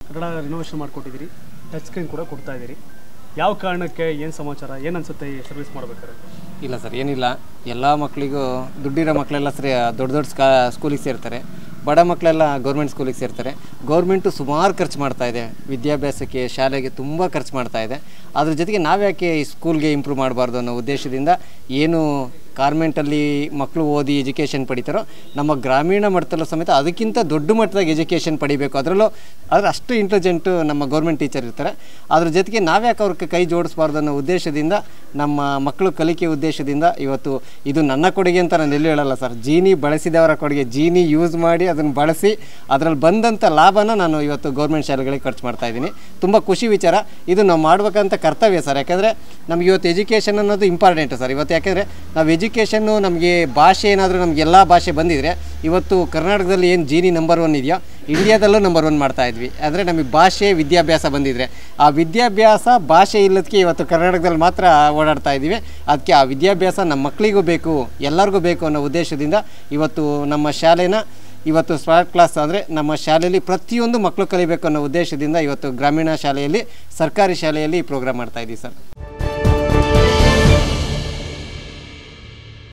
Kannada renovation ಮಾಡಿಕೊಟ್ಟಿದ್ದೀರಿ touch screen ಕೂಡ ಕೊಡ್ತಾ ಇದ್ದೀರಿ ಯಾವ ಕಾರಣಕ್ಕೆ ಏನು ಸಮಾಚಾರ ಏನು ಅನ್ಸುತ್ತೆ ಈ ಸರ್ವಿಸ್ ಮಾಡ್ಬೇಕಾದ್ರೆ ಇಲ್ಲ ಸರ್ ಏನಿಲ್ಲ ಎಲ್ಲ ಮಕ್ಕಳಿಗೂ ದುಡ್ಡಿರೋ ಮಕ್ಕಳೆಲ್ಲ ಸರಿ ದೊಡ್ಡ ದೊಡ್ಡ ಸ್ಕಾ ಸ್ಕೂಲಿಗೆ ಸೇರ್ತಾರೆ ಬಡ ಮಕ್ಕಳೆಲ್ಲ ಗೌರ್ಮೆಂಟ್ ಸ್ಕೂಲಿಗೆ ಸೇರ್ತಾರೆ ಗೌರ್ಮೆಂಟು ಸುಮಾರು ಖರ್ಚು ಮಾಡ್ತಾ ಇದೆ ವಿದ್ಯಾಭ್ಯಾಸಕ್ಕೆ ಶಾಲೆಗೆ ತುಂಬ ಖರ್ಚು ಮಾಡ್ತಾ ಇದೆ ಅದ್ರ ಜೊತೆಗೆ ನಾವ್ಯಾಕೆ ಈ ಸ್ಕೂಲ್ಗೆ ಇಂಪ್ರೂವ್ ಮಾಡಬಾರ್ದು ಅನ್ನೋ ಉದ್ದೇಶದಿಂದ ಏನು ಕಾರ್ಮೆಂಟಲ್ಲಿ ಮಕ್ಕಳು ಓದಿ ಎಜುಕೇಷನ್ ಪಡಿತಾರೋ ನಮ್ಮ ಗ್ರಾಮೀಣ ಮಟ್ಟದಲ್ಲೂ ಸಮೇತ ಅದಕ್ಕಿಂತ ದೊಡ್ಡ ಮಟ್ಟದಾಗ ಎಜುಕೇಷನ್ ಪಡಿಬೇಕು ಅದರಲ್ಲೂ ಆದರೆ ಅಷ್ಟು ಇಂಟೆಲಿಜೆಂಟು ನಮ್ಮ ಗೌರ್ಮೆಂಟ್ ಟೀಚರ್ ಇರ್ತಾರೆ ಅದ್ರ ಜೊತೆಗೆ ನಾವ್ಯಾಕೆ ಅವ್ರಿಗೆ ಕೈ ಜೋಡಿಸ್ಬಾರ್ದು ಅನ್ನೋ ಉದ್ದೇಶದಿಂದ ನಮ್ಮ ಮಕ್ಕಳು ಕಲಿಕೆ ಉದ್ದೇಶದಿಂದ ಇವತ್ತು ಇದು ನನ್ನ ಕೊಡುಗೆ ಅಂತ ನಾನು ಎಲ್ಲೂ ಹೇಳಲ್ಲ ಸರ್ ಜೀನಿ ಬಳಸಿದವರ ಕೊಡುಗೆ ಜೀನಿ ಯೂಸ್ ಮಾಡಿ ಅದನ್ನು ಬಳಸಿ ಅದರಲ್ಲಿ ಬಂದಂಥ ಲಾಭನ ನಾನು ಇವತ್ತು ಗೌರ್ಮೆಂಟ್ ಶಾಲೆಗಳಿಗೆ ಖರ್ಚು ಮಾಡ್ತಾ ಇದ್ದೀನಿ ತುಂಬ ಖುಷಿ ವಿಚಾರ ಇದು ನಾವು ಮಾಡ್ಬೇಕಂತ ಕರ್ತವ್ಯ ಸರ್ ಯಾಕಂದರೆ ನಮ್ಗೆ ಇವತ್ತು ಎಜುಕೇಷನ್ ಅನ್ನೋದು ಇಂಪಾರ್ಟೆಂಟ್ ಸರ್ ಇವತ್ತು ಯಾಕೆಂದರೆ ನಾವು ಎಜುಕೇಷನ್ನು ನಮಗೆ ಭಾಷೆ ಏನಾದರೂ ನಮ್ಗೆ ಎಲ್ಲ ಭಾಷೆ ಬಂದಿದ್ರೆ ಇವತ್ತು ಕರ್ನಾಟಕದಲ್ಲಿ ಏನು ಜೀನಿ ನಂಬರ್ ಒನ್ ಇದೆಯೋ ಇಂಡಿಯಾದಲ್ಲೂ ನಂಬರ್ ಒನ್ ಮಾಡ್ತಾ ಇದ್ವಿ ಅಂದರೆ ನಮಗೆ ಭಾಷೆ ವಿದ್ಯಾಭ್ಯಾಸ ಬಂದಿದ್ರೆ ಆ ವಿದ್ಯಾಭ್ಯಾಸ ಭಾಷೆ ಇಲ್ಲದಕ್ಕೆ ಇವತ್ತು ಕರ್ನಾಟಕದಲ್ಲಿ ಮಾತ್ರ ಓಡಾಡ್ತಾ ಇದ್ದೀವಿ ಅದಕ್ಕೆ ಆ ವಿದ್ಯಾಭ್ಯಾಸ ನಮ್ಮ ಮಕ್ಕಳಿಗೂ ಬೇಕು ಎಲ್ಲರಿಗೂ ಬೇಕು ಅನ್ನೋ ಉದ್ದೇಶದಿಂದ ಇವತ್ತು ನಮ್ಮ ಶಾಲೆನ ಇವತ್ತು ಸ್ಮಾರ್ಟ್ ಕ್ಲಾಸ್ ಅಂದರೆ ನಮ್ಮ ಶಾಲೆಯಲ್ಲಿ ಪ್ರತಿಯೊಂದು ಮಕ್ಕಳು ಕಲಿಬೇಕು ಅನ್ನೋ ಉದ್ದೇಶದಿಂದ ಇವತ್ತು ಗ್ರಾಮೀಣ ಶಾಲೆಯಲ್ಲಿ ಸರ್ಕಾರಿ ಶಾಲೆಯಲ್ಲಿ ಈ ಪ್ರೋಗ್ರಾಮ್ ಮಾಡ್ತಾ ಇದ್ದೀವಿ ಸರ್